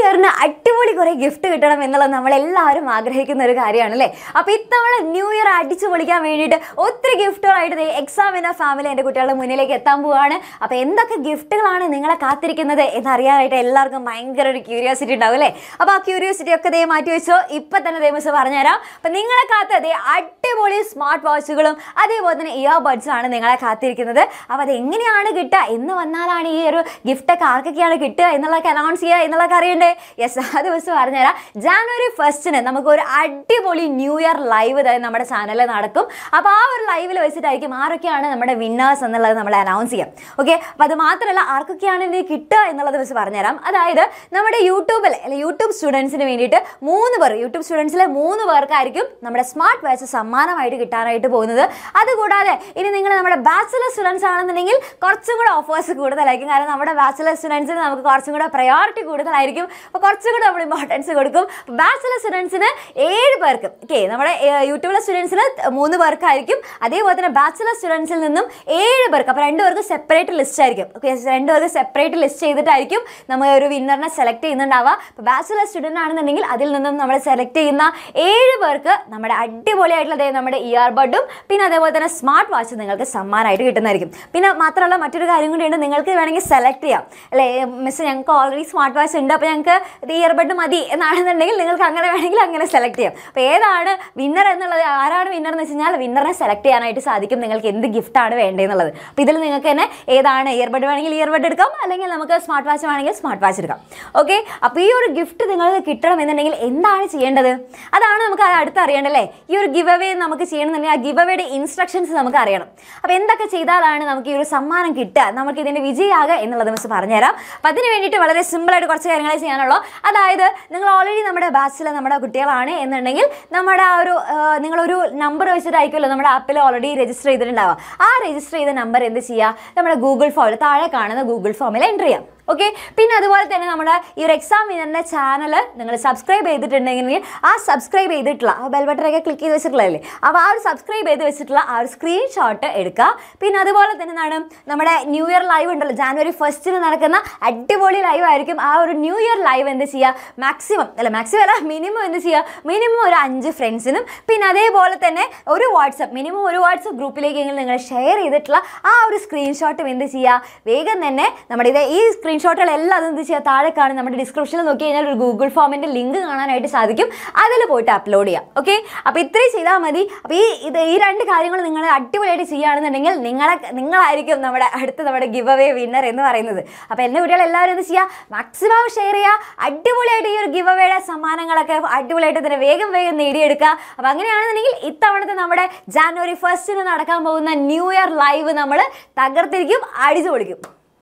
ഇയറിന് അടിപൊളി കുറേ ഗിഫ്റ്റ് കിട്ടണം എന്നുള്ളത് നമ്മളെല്ലാവരും ആഗ്രഹിക്കുന്ന ഒരു കാര്യമാണ് അല്ലേ അപ്പോൾ ഇത്തവണ ന്യൂ ഇയർ അടിച്ചു പൊളിക്കാൻ വേണ്ടിയിട്ട് ഒത്തിരി ഗിഫ്റ്റുകളായിട്ട് എക്സാമിന ഫാമിലി എൻ്റെ കുട്ടികളുടെ മുന്നിലേക്ക് എത്താൻ പോവാണ് അപ്പോൾ എന്തൊക്കെ ഗിഫ്റ്റുകളാണ് നിങ്ങളെ കാത്തിരിക്കുന്നത് എന്നറിയാനായിട്ട് എല്ലാവർക്കും ഭയങ്കര ഒരു ക്യൂരിയോസിറ്റി ഉണ്ടാവും അല്ലേ അപ്പോൾ ആ ക്യൂരിയോസിറ്റി ഒക്കെ ദേ മാറ്റി വെച്ചോ ഇപ്പം തന്നെ ദേ മിസ് പറഞ്ഞുതരാം അപ്പം നിങ്ങളെ കാത്ത് ദേ അടിപൊളി സ്മാർട്ട് വാച്ചുകളും അതേപോലെ തന്നെ ഇയർ ബഡ്സും ആണ് നിങ്ങളെ കാത്തിരിക്കുന്നത് അപ്പോൾ അത് എങ്ങനെയാണ് കിട്ടുക എന്ന് വന്നാലാണ് ഈ ഒരു ഗിഫ്റ്റൊക്കെ ആർക്കൊക്കെയാണ് കിട്ടുക എന്നുള്ളതൊക്കെ അനൗൺസ് ചെയ്യുക എന്നുള്ളതൊക്കെ അറിയണ്ടേ യെസ് ആ ദിവസം പറഞ്ഞുതരാം ജാനുവരി ഫസ്റ്റിന് നമുക്ക് ഒരു അടിപൊളി ന്യൂ ഇയർ ലൈവ് തന്നെ നമ്മുടെ ചാനലിൽ നടക്കും അപ്പോൾ ആ ഒരു ലൈവിൽ വെച്ചിട്ടായിരിക്കും ആരൊക്കെയാണ് നമ്മുടെ വിന്നേഴ്സ് എന്നുള്ളത് നമ്മൾ അനൗൺസ് ചെയ്യാം ഓക്കെ അപ്പോൾ അത് മാത്രമല്ല ആർക്കൊക്കെയാണ് ഇത് കിട്ടുക എന്നുള്ളത് വെച്ച് പറഞ്ഞുതരാം അതായത് നമ്മുടെ യൂട്യൂബിൽ അല്ലെ യൂട്യൂബ് സ്റ്റുഡൻസിന് വേണ്ടിയിട്ട് മൂന്ന് പേർ യൂട്യൂബ് സ്റ്റുഡൻസിലെ മൂന്ന് പേർക്കായിരിക്കും നമ്മുടെ സ്മാർട്ട് വാച്ച് സമ്മാനമായിട്ട് കിട്ടാനായിട്ട് പോകുന്നത് അതുകൂടാതെ ഇനി നിങ്ങൾ നമ്മുടെ ബാച്ചിലർ സ്റ്റുഡൻസ് ആണെന്നുണ്ടെങ്കിൽ കുറച്ചും കൂടെ ഓഫേഴ്സ് കൂടുതലായിരിക്കും കാരണം നമ്മുടെ ബാച്ചിലർ സ്റ്റുഡൻസിന് നമുക്ക് കുറച്ചും കൂടെ പ്രയോറിറ്റി കൂടുതലായിരിക്കും അപ്പോൾ കുറച്ചും കൂടെ നമ്മൾ ഇമ്പോർട്ടൻസ് കൊടുക്കും ബാച്ചിലർ സ്റ്റുഡൻസിന് ഏഴ് പേർക്ക് ഓക്കെ നമ്മുടെ ഏഹ്, യൂട്യൂബിലെ സ്റ്റുഡൻസിന് മൂന്ന് പേർക്കായിരിക്കും അതേപോലെ തന്നെ ബാച്ചിലർ സ്റ്റുഡൻസിൽ നിന്നും ഏഴ് പേർക്ക് അപ്പോൾ രണ്ട് പേർക്ക് സെപ്പറേറ്റ് ലിസ്റ്റ് ആയിരിക്കും ഓക്കെ രണ്ട് പേർക്ക് സെപ്പറേറ്റ് ലിസ്റ്റ് ചെയ്തിട്ടായിരിക്കും നമ്മൾ ഒരു വിന്നറിനെ സെലക്ട് ചെയ്യുന്നുണ്ടാവുക ഇപ്പോൾ ബാച്ചിലർ സ്റ്റുഡൻ്റ് ആണെന്നുണ്ടെങ്കിൽ അതിൽ നിന്നും നമ്മൾ സെലക്ട് ചെയ്യുന്ന ഏഴ് പേർക്ക് നമ്മുടെ അടിപൊളിയായിട്ടുള്ള ദേ നമ്മുടെ ഇയർ ബഡും പിന്നെ അതേപോലെ തന്നെ സ്മാർട്ട് വാച്ച് നിങ്ങൾക്ക് സമ്മാനമായിട്ട് കിട്ടുന്നതായിരിക്കും പിന്നെ മാത്രമല്ല മറ്റൊരു കാര്യം കൂടിയുണ്ട് നിങ്ങൾക്ക് വേണമെങ്കിൽ സെലക്ട് ചെയ്യാം അല്ലേ മിസ് ഞങ്ങൾക്ക് ഓൾറെഡി സ്മാർട്ട് വാച്ച് ഉണ്ട് അപ്പോൾ ഞങ്ങൾക്ക് ഇത് ഇയർബഡ് മതി എന്നാണെന്നുണ്ടെങ്കിൽ നിങ്ങൾക്ക് അങ്ങനെ വേണമെങ്കിൽ അങ്ങനെ സെലക്ട് ചെയ്യാം അപ്പോൾ ഏതാണ് വിന്നർ എന്നുള്ളത് ആരാണ് വിന്നർ എന്ന് വെച്ച് കഴിഞ്ഞാൽ വിന്നറിനെ സെലക്ട് ചെയ്യാനായിട്ട് സാധിക്കും നിങ്ങൾക്ക് എന്ത് ഗിഫ്റ്റാണ് വേണ്ടതെന്നുള്ളത് അപ്പോൾ ഇതിൽ നിങ്ങൾക്ക് തന്നെ ഏതാണ് ഇയർബഡ് വേണമെങ്കിൽ ഇയർബഡ് എടുക്കാം അല്ലെങ്കിൽ നമുക്ക് സ്മാർട്ട് വാച്ച് വേണമെങ്കിൽ സ്മാർട്ട് വാച്ച് എടുക്കാം ഓക്കെ അപ്പോൾ ഈ ഒരു ഗിഫ്റ്റ് നിങ്ങൾക്ക് കിട്ടണം എന്നുണ്ടെങ്കിൽ എന്താണ് ചെയ്യേണ്ടത് അതാണ് നമുക്ക് അടുത്ത് അറിയേണ്ടല്ലേ ഈ ഒരു ഗിവ് അവേ നമുക്ക് ചെയ്യണമെന്നുണ്ടെങ്കിൽ ആ ഗിവ് അവയുടെ ഇൻസ്ട്രക്ഷൻസ് നമുക്ക് അറിയണം അപ്പോൾ എന്തൊക്കെ ചെയ്താലാണ് നമുക്ക് ഈ ഒരു സമ്മാനം കിട്ടുക നമുക്ക് ഇതിൻ്റെ വിജയമാകുക എന്നുള്ളത് മിസ് പറഞ്ഞുതരാം അപ്പോൾ അതിന് വേണ്ടിയിട്ട് വളരെ സിമ്പിളായിട്ട് കുറച്ച് കാര്യങ്ങളെ ചെയ്യാനുള്ളൂ അതായത് നിങ്ങൾ ഓൾറെഡി നമ്മുടെ ബാച്ചിൽ നമ്മുടെ കുട്ടികളാണ് എന്നുണ്ടെങ്കിൽ നമ്മുടെ ആ ഒരു ആ, നിങ്ങളൊരു നമ്പർ വെച്ചിട്ടായിരിക്കുമല്ലോ നമ്മുടെ ആപ്പിൽ ഓൾറെഡി രജിസ്റ്റർ ചെയ്തിട്ടുണ്ടാവുക ആ രജിസ്റ്റർ ചെയ്ത നമ്പർ എന്ത് ചെയ്യുക നമ്മുടെ ഗൂഗിൾ ഫോമിൽ താഴെ കാണുന്ന ഗൂഗിൾ ഫോമിൽ എൻ്റർ ചെയ്യാം ഓക്കെ പിന്നെ അതുപോലെ തന്നെ നമ്മുടെ ഈ ഒരു എക്സാം വിന്നറിൻ്റെ ചാനൽ നിങ്ങൾ സബ്സ്ക്രൈബ് ചെയ്തിട്ടുണ്ടെങ്കിൽ ആ സബ്സ്ക്രൈബ് ചെയ്തിട്ടുള്ള ആ ബെൽ ബട്ടനൊക്കെ ക്ലിക്ക് ചെയ്ത് വെച്ചിട്ടുള്ളതല്ലേ അപ്പോൾ ആ ഒരു സബ്സ്ക്രൈബ് ചെയ്ത് വെച്ചിട്ടുള്ള ആ ഒരു സ്ക്രീൻഷോട്ട് എടുക്കുക പിന്നെ അതുപോലെ തന്നെ എന്താണ് നമ്മുടെ ന്യൂ ഇയർ ലൈവ് ഉണ്ടല്ലോ ജാനുവരി ഫസ്റ്റിന് നടക്കുന്ന അടിപൊളി ലൈവ് ആയിരിക്കും ആ ഒരു ന്യൂ ഇയർ ലൈവ് എന്ത് ചെയ്യുക മാക്സിമം അല്ല മാക്സിമം അല്ല മിനിമം എന്ത് ചെയ്യുക മിനിമം ഒരു അഞ്ച് ഫ്രണ്ട്സിനും പിന്നെ അതേപോലെ തന്നെ ഒരു വാട്സപ്പ് മിനിമം ഒരു വാട്സപ്പ് ഗ്രൂപ്പിലേക്കെങ്കിലും നിങ്ങൾ ഷെയർ ചെയ്തിട്ടുള്ള ആ ഒരു സ്ക്രീൻഷോട്ടും എന്ത് ചെയ്യുക വേഗം തന്നെ നമ്മുടെ ഇത് ഈ സ്ക്രീൻഷോട്ടുകളെല്ലാം അത് എന്ത് ചെയ്യുക താഴെ കാണും നമ്മുടെ ഡിസ്ക്രിപ്ഷനിൽ നോക്കി കഴിഞ്ഞാൽ ഒരു ഗൂഗിൾ ഫോമിൻ്റെ ലിങ്ക് കാണാനായിട്ട് സാധിക്കും അതിൽ പോയിട്ട് അപ്ലോഡ് ചെയ്യാം ഓക്കെ അപ്പോൾ ഇത്രയും ചെയ്താൽ മതി അപ്പോൾ ഈ ഇത് ഈ രണ്ട് കാര്യങ്ങൾ നിങ്ങൾ അടിപൊളിയായിട്ട് ചെയ്യുകയാണെന്നുണ്ടെങ്കിൽ നിങ്ങളെ നിങ്ങളായിരിക്കും നമ്മുടെ അടുത്ത നമ്മുടെ ഗിവ് അവേ വിന്നർ എന്ന് പറയുന്നത് അപ്പോൾ എൻ്റെ കുട്ടികൾ എല്ലാവരും എന്ത് ചെയ്യുക മാക്സിമം ഷെയർ ചെയ്യുക അടിപൊളിയായിട്ട് ഈ ഒരു ഗിവ് അവയുടെ സമ്മാനങ്ങളൊക്കെ അടിപൊളിയായിട്ട് തന്നെ വേഗം വേഗം നേടിയെടുക്കുക അപ്പോൾ അങ്ങനെയാണെന്നുണ്ടെങ്കിൽ ഇത്തവണത്തെ നമ്മുടെ ജാനുവരി ഫസ്റ്റിന് നടക്കാൻ പോകുന്ന ന്യൂ ഇയർ ലൈവ് നമ്മൾ തകർത്തിരിക്കും അടിച്ചു പൊളിക്കും